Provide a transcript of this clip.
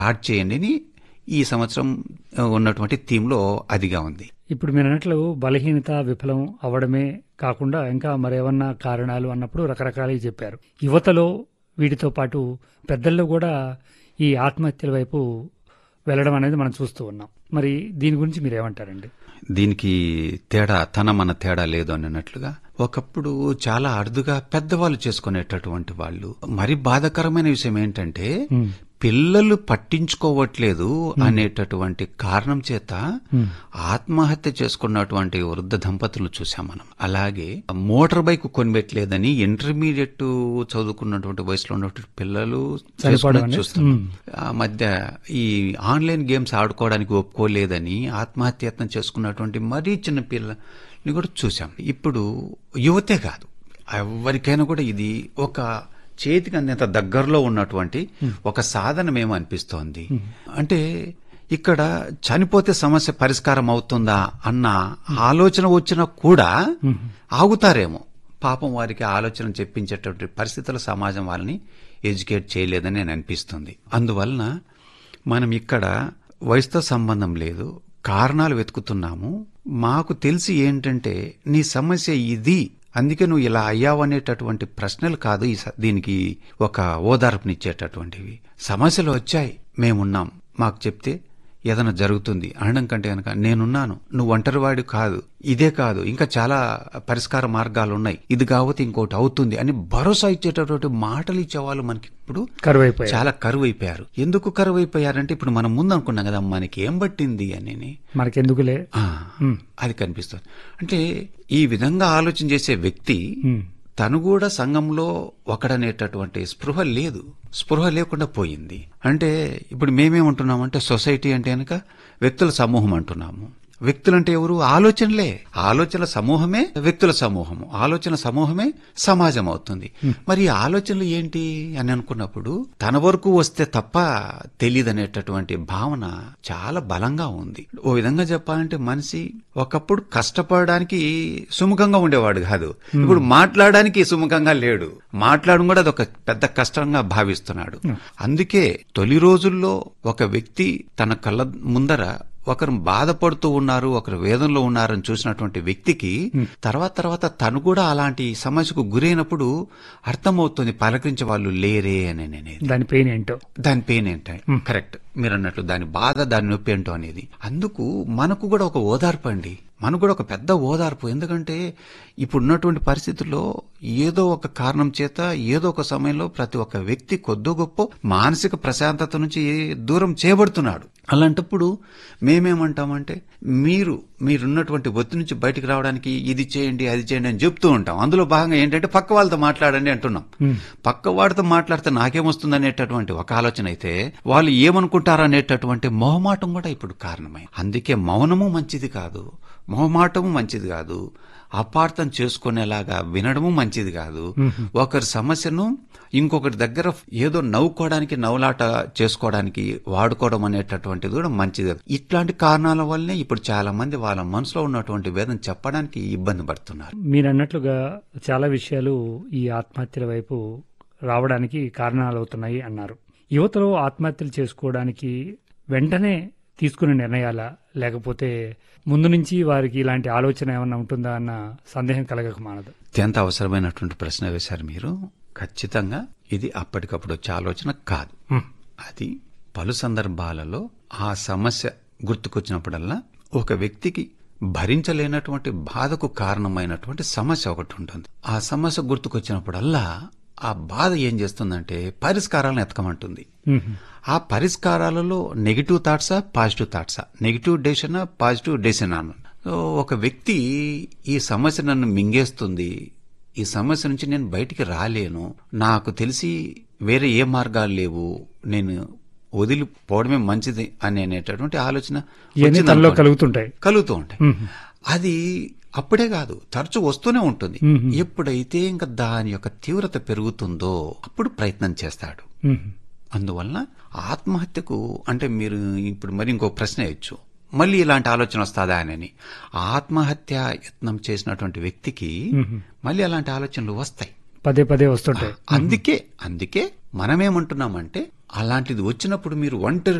Add చేయండి అని ఈ సంవత్సరం ఆ, ఉన్నటువంటి థీమ్లో అదిగా ఉంది ఇప్పుడు మీరు అన్నట్లు బలహీనత విఫలం అవ్వడమే కాకుండా ఇంకా మరేమన్నా కారణాలు అన్నప్పుడు రకరకాలవి చెప్పారు యువతలో వీటితో పాటు పెద్దల్లో కూడా ఈ ఆత్మహత్యల వైపు వెళ్ళడం అనేది మనం చూస్తూ ఉన్నాం మరి దీని గురించి మీరు ఏమంటారండి దీనికి తేడా తన మన తేడా లేదు అని అన్నట్లుగా ఒకప్పుడు చాలా అరుదుగా పెద్దవాళ్ళు చేసుకునేటటువంటి వాళ్ళు మరి బాధాకరమైన విషయం ఏంటంటే పిల్లలు పట్టించుకోవట్లేదు అనేటటువంటి కారణం చేత ఆత్మహత్య చేసుకున్నటువంటి వృద్ధ దంపతులు చూసాం మనం అలాగే మోటార్ బైక్ కొనిపెట్టలేదని ఇంటర్మీడియట్ చదువుకున్నటువంటి వయసులో ఉన్నటువంటి పిల్లలు చేసుకున్నది అనేది? చూస్తున్నాం ఆ మధ్య ఈ ఆన్లైన్ గేమ్స్ ఆడుకోవడానికి ఒప్పుకోలేదని ఆత్మహత్యత్నం చేసుకున్నటువంటి మరీ చిన్న పిల్లల్ని కూడా చూసాం ఇప్పుడు యువతే కాదు ఎవరికైనా కూడా ఇది ఒక చేతికి అందేంత దగ్గరలో ఉన్నటువంటి ఒక సాధనమేమో అనిపిస్తోంది అంటే ఇక్కడ చనిపోతే సమస్య పరిష్కారం అవుతుందా అన్న ఆలోచన వచ్చినా కూడా ఆగుతారేమో పాపం వారికి ఆలోచన చెప్పించేటటువంటి పరిస్థితుల సమాజం వాళ్ళని ఎడ్యుకేట్ చేయలేదని నేను అనిపిస్తుంది అందువలన మనం ఇక్కడ వయసుతో సంబంధం లేదు కారణాలు వెతుకుతున్నాము మాకు తెలిసి ఏంటంటే నీ సమస్య ఇది అందుకే నువ్వు ఇలా అయ్యావు అనేటటువంటి ప్రశ్నలు కాదు ఈ స- దీనికి ఒక ఓదార్పునిచ్చేటటువంటివి సమస్యలు వచ్చాయి మేమున్నాం మాకు చెప్తే ఏదైనా జరుగుతుంది అనడం కంటే కనుక నేనున్నాను నువ్వు ఒంటరివాడు కాదు ఇదే కాదు ఇంకా చాలా పరిష్కార మార్గాలు ఉన్నాయి ఇది కాకపోతే ఇంకోటి అవుతుంది అని భరోసా ఇచ్చేటటువంటి మాటలు ఇచ్చేవాళ్ళు మనకి ఇప్పుడు కరువైపోయారు చాలా కరువు అయిపోయారు ఎందుకు కరువు అయిపోయారంటే ఇప్పుడు మనం ముందు అనుకున్నాం కదా మనకి ఏం పట్టింది అని మనకెందుకులే ఆ, అది కనిపిస్తుంది అంటే ఈ విధంగా ఆలోచన చేసే వ్యక్తి ఉమ్. తను కూడా సంఘంలో ఒకడనేటటువంటి స్పృహ లేదు స్పృహ లేకుండా పోయింది అంటే ఇప్పుడు మేమేమంటున్నామంటే సొసైటీ అంటే కనుక వ్యక్తుల సమూహం అంటున్నాము వ్యక్తులంటే ఎవరు ఆలోచనలే ఆలోచనల సమూహమే వ్యక్తుల సమూహము ఆలోచన సమూహమే సమాజం అవుతుంది మరి ఈ ఆలోచనలు ఏంటి అని అనుకున్నప్పుడు తన వరకు వస్తే తప్ప తెలియదనేటటువంటి భావన చాలా బలంగా ఉంది ఓ విధంగా చెప్పాలంటే మనిషి ఒకప్పుడు కష్టపడడానికి సుముఖంగా ఉండేవాడు కాదు ఇప్పుడు మాట్లాడడానికి సుముఖంగా లేడు మాట్లాడడం కూడా అదొక పెద్ద కష్టంగా భావిస్తున్నాడు అందుకే తొలి రోజుల్లో ఒక వ్యక్తి తన కళ్ళ ముందర ఒకరు బాధపడుతూ ఉన్నారు ఒకరు వేదనలో ఉన్నారని చూసినటువంటి వ్యక్తికి తర్వాత తర్వాత తను కూడా అలాంటి సమస్యకు గురైనప్పుడు అర్థమవుతుంది పలకరించే వాళ్ళు లేరే అని అనేది దాని పెయిన్ ఏంటో దాని పెయిన్ ఏంటో కరెక్ట్ మీరు అన్నట్లు దాని బాధ దాని నొప్పి ఏంటో అనేది అందుకు మనకు కూడా ఒక ఓదార్పు అండి మనకు కూడా ఒక పెద్ద ఓదార్పు ఎందుకంటే ఇప్పుడు ఉన్నటువంటి పరిస్థితుల్లో ఏదో ఒక కారణం చేత ఏదో ఒక సమయంలో ప్రతి ఒక్క వ్యక్తి కొద్దో గొప్ప మానసిక ప్రశాంతత నుంచి దూరం చేయబడుతున్నాడు అలాంటప్పుడు మేమేమంటామంటే మీరు మీరున్నటువంటి ఒత్తి నుంచి బయటికి రావడానికి ఇది చేయండి అది చేయండి అని చెప్తూ ఉంటాం అందులో భాగంగా ఏంటంటే పక్క వాళ్ళతో మాట్లాడండి అంటున్నాం పక్క వాడితో మాట్లాడితే నాకేమొస్తుంది అనేటటువంటి ఒక ఆలోచన అయితే వాళ్ళు ఏమనుకుంటారు అనేటటువంటి మొహమాటం కూడా ఇప్పుడు కారణమై అందుకే మౌనము మంచిది కాదు మొహమాటము మంచిది కాదు అపార్థం చేసుకునేలాగా వినడము మంచిది కాదు ఒకరి సమస్యను ఇంకొకరి దగ్గర ఏదో నవ్వుకోవడానికి నవ్వులాట చేసుకోవడానికి వాడుకోవడం అనేటటువంటిది కూడా మంచిది కాదు. ఇట్లాంటి కారణాల వల్లనే ఇప్పుడు చాలా మంది వాళ్ళ మనసులో ఉన్నటువంటి వేదన చెప్పడానికి ఇబ్బంది పడుతున్నారు మీరు అన్నట్లుగా చాలా విషయాలు ఈ ఆత్మహత్యల వైపు రావడానికి కారణాలు అవుతున్నాయి అన్నారు యువతలో ఆత్మహత్యలు చేసుకోవడానికి వెంటనే తీసుకునే నిర్ణయాలా లేకపోతే ముందు నుంచి వారికి ఇలాంటి ఆలోచన ఏమన్నా ఉంటుందా అన్న సందేహం కలగక మానదు అత్యంత అవసరమైనటువంటి ప్రశ్న వేశారు మీరు ఖచ్చితంగా ఇది అప్పటికప్పుడు వచ్చే ఆలోచన కాదు అది పలు సందర్భాలలో ఆ సమస్య గుర్తుకొచ్చినప్పుడల్లా ఒక వ్యక్తికి భరించలేనటువంటి బాధకు కారణమైనటువంటి సమస్య ఒకటి ఉంటుంది ఆ సమస్య గుర్తుకొచ్చినప్పుడల్లా ఆ బాధ ఏం చేస్తుందంటే పరిష్కారాలను ఎతకమంటుంది ఆ పరిష్కారాలలో నెగిటివ్ థాట్సా పాజిటివ్ థాట్సా నెగిటివ్ డెసిషనా పాజిటివ్ డెసిషన్ అన్న సో ఒక వ్యక్తి ఈ సమస్య నన్ను మింగేస్తుంది ఈ సమస్య నుంచి నేను బయటికి రాలేను నాకు తెలిసి వేరే ఏ మార్గాలు లేవు నేను వదిలిపోవడమే మంచిది అని అనేటటువంటి ఆలోచన ఇవన్నీ తనలో వచ్చిందనుకోండి. కలుగుతుంటాయి కలుగుతూ ఉంటాయి అది అప్పుడే కాదు తరచు వస్తూనే ఉంటుంది ఎప్పుడైతే ఇంకా దాని యొక్క తీవ్రత పెరుగుతుందో అప్పుడు ప్రయత్నం చేస్తాడు మ్మ్. అందువలన ఆత్మహత్యకు అంటే మీరు ఇప్పుడు మరి ఇంకో ప్రశ్న ఇచ్చు మళ్ళీ ఇలాంటి ఆలోచన వస్తుందా అని ఆత్మహత్య యత్నం చేసినటువంటి వ్యక్తికి మళ్ళీ అలాంటి ఆలోచనలు వస్తాయి పదే పదే వస్తుంటాయి అందుకే అందుకే మనమేమంటున్నామంటే అలాంటిది వచ్చినప్పుడు మీరు ఒంటరి